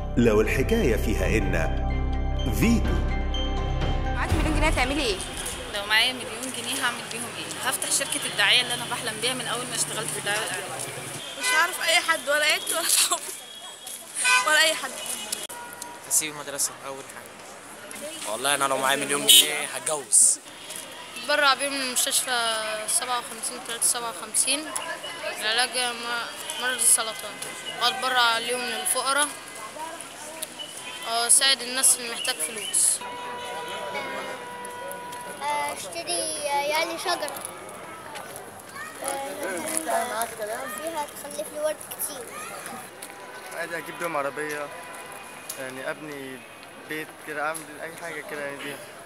لو الحكاية فيها إن فيتو معاكي مليون جنيه هتعملي ايه؟ لو معايا مليون جنيه هعمل بيهم ايه؟ هفتح شركة الدعاية اللي أنا بحلم بيها من أول ما اشتغلت في الدعاية والإعلان مش هعرف اي حد ولا عيلتي ولا صحابي ولا اي حد هسيب المدرسة أول حاجة والله أنا لو معايا مليون جنيه هتجوز اتبرع بيهم من مستشفى 57 357 لعلاج م- مرض السرطان واتبرع ليهم للفقراء واساعد الناس اللي محتاج فلوس اشتري يعني شجرة فيها تخلف لي ورد كتير عادي اجيب بيهم عربيه يعني ابني بيت كده اعمل اي حاجه كده يعني بيها